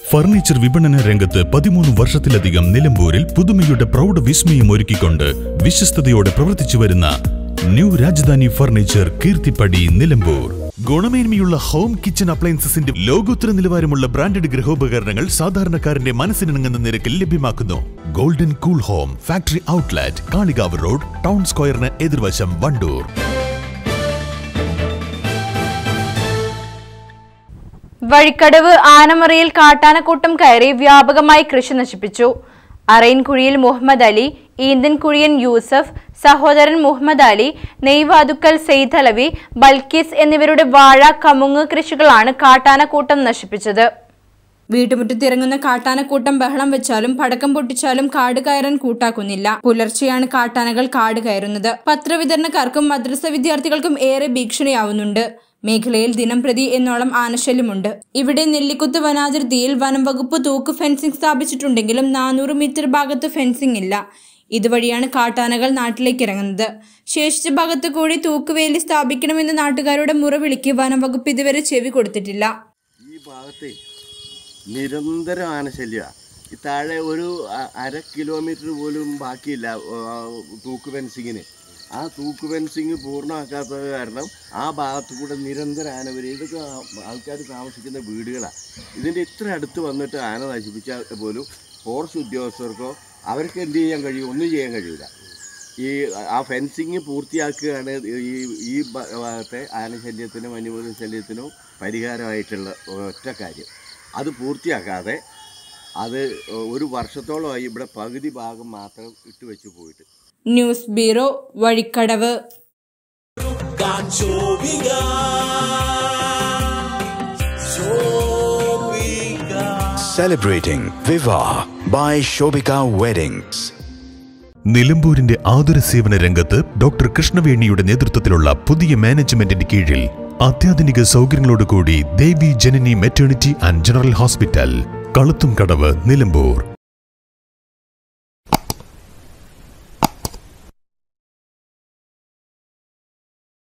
Furniture വിപണന രംഗത്ത് പതിമൂന്ന് വർഷത്തിലധികം നിലമ്പൂരിൽ പുതുമയുടെ പ്രൗഢ വിസ്മയം ഒരുക്കിക്കൊണ്ട് വിശ്വസ്തയോടെ പ്രവർത്തിച്ചു വരുന്ന ന്യൂ രാജധാനി ഫർണിച്ചർ കീർത്തിപ്പടി നിലമ്പൂർ ഗുണമേന്മയുള്ള ഹോം കിച്ചൺ അപ്ലയൻസസിന്റെ ലോകോത്തര നിലവാരമുള്ള ബ്രാൻഡഡ് ഗൃഹോപകരണങ്ങൾ സാധാരണക്കാരന്റെ മനസ്സിനിണങ്ങുന്ന നിരക്കിൽ ലഭ്യമാക്കുന്നു golden cool home factory outlet Kalikavu road town സ്ക്വയറിന് എതിർവശം വണ്ടൂർ വഴിക്കടവ് ആനമറയിൽ കാട്ടാനക്കൂട്ടം കയറി വ്യാപകമായി കൃഷി നശിപ്പിച്ചു അറയിൻകുഴിയിൽ മുഹമ്മദ് അലി ഈന്തൻകുഴിയൻ യൂസഫ് സഹോദരൻ മുഹമ്മദ് അലി നെയ്വാതുക്കൽ സെയ്തലവി ബൽക്കീസ് എന്നിവരുടെ വാഴ കമുങ്ങ് കൃഷികളാണ് കാട്ടാനക്കൂട്ടം നശിപ്പിച്ചത് വീട്ടുമുറ്റത്തിറങ്ങുന്ന കാട്ടാനക്കൂട്ടം ബഹളം വെച്ചാലും പടക്കം പൊട്ടിച്ചാലും കാട് കയറാൻ കൂട്ടാക്കുന്നില്ല പുലർച്ചെയാണ് കാട്ടാനകൾ കാട് കയറുന്നത് പത്രവിതരണക്കാർക്കും മദ്രസ വിദ്യാർത്ഥികൾക്കും ഏറെ ഭീഷണിയാവുന്നുണ്ട് മേഖലയിൽ ദിനംപ്രതി എന്നോളം ആനശല്യമുണ്ട് ഇവിടെ നെല്ലിക്കുത്ത് വനാതിർത്തിയിൽ വനം വകുപ്പ് തൂക്ക് ഫെൻസിംഗ് സ്ഥാപിച്ചിട്ടുണ്ടെങ്കിലും നാനൂറ് മീറ്റർ ഭാഗത്ത് ഫെൻസിംഗ് ഇല്ല ഇതുവഴിയാണ് കാട്ടാനകൾ നാട്ടിലേക്ക് ഇറങ്ങുന്നത് ശേഷിച്ച ഭാഗത്ത് കൂടി തൂക്കുവേലി സ്ഥാപിക്കണമെന്ന് നാട്ടുകാരുടെ മുറവിളിക്ക് വനം വകുപ്പ് ഇതുവരെ ചെവി കൊടുത്തിട്ടില്ല ഈ ഭാഗത്തെ നിരന്തരം ആനശല്യമാണ് ഈ താഴെ ഒരു അ- അര കിലോമീറ്റർ പോലും ബാക്കിയില്ല ആ, തൂക്ക് ഫെൻസിങ്ങിന് ആ തൂക്ക് ഫെൻസിങ് പൂർണ്ണമാക്കാത്തത് കാരണം ആ ഭാഗത്ത് കൂടെ നിരന്തരം ആന വരും ഇതൊക്കെ ആൾക്കാർ താമസിക്കുന്ന വീടുകളാണ് ഇതിൻ്റെ ഇത്ര അടുത്ത് വന്നിട്ട് ആന നശിപ്പിച്ചാൽ പോലും ഫോറസ്റ്റ് ഉദ്യോഗസ്ഥർക്കോ അവർക്ക് എന്ത് ചെയ്യാൻ കഴിയും ഒന്നും ചെയ്യാൻ കഴിയില്ല ഈ ആ ഫെൻസിങ് പൂർത്തിയാക്കുകയാണ് ഈ ഈ ഭ- ഭാഗത്തെ ആനശല്യത്തിനും വന്യമൃഗ ശല്യത്തിനും പരിഹാരമായിട്ടുള്ള ഒറ്റ കാര്യം അത് പൂർത്തിയാക്കാതെ അത് ഒരു വർഷത്തോളമായി ഇവിടെ പകുതി ഭാഗം മാത്രം ഇട്ട് വെച്ച് പോയിട്ട് news bureau Vazhikkadavu Celebrating Viva by Shobika Weddings. നിലമ്പൂരിന്റെ ആതുര സേവന രംഗത്ത് ഡോക്ടർ കൃഷ്ണവേണിയുടെ നേതൃത്വത്തിലുള്ള പുതിയ മാനേജ്മെന്റിന്റെ കീഴിൽ അത്യാധുനിക സൗകര്യങ്ങളോടുകൂടി Devi Janani maternity and general hospital Kaluthumkadavu Nilambur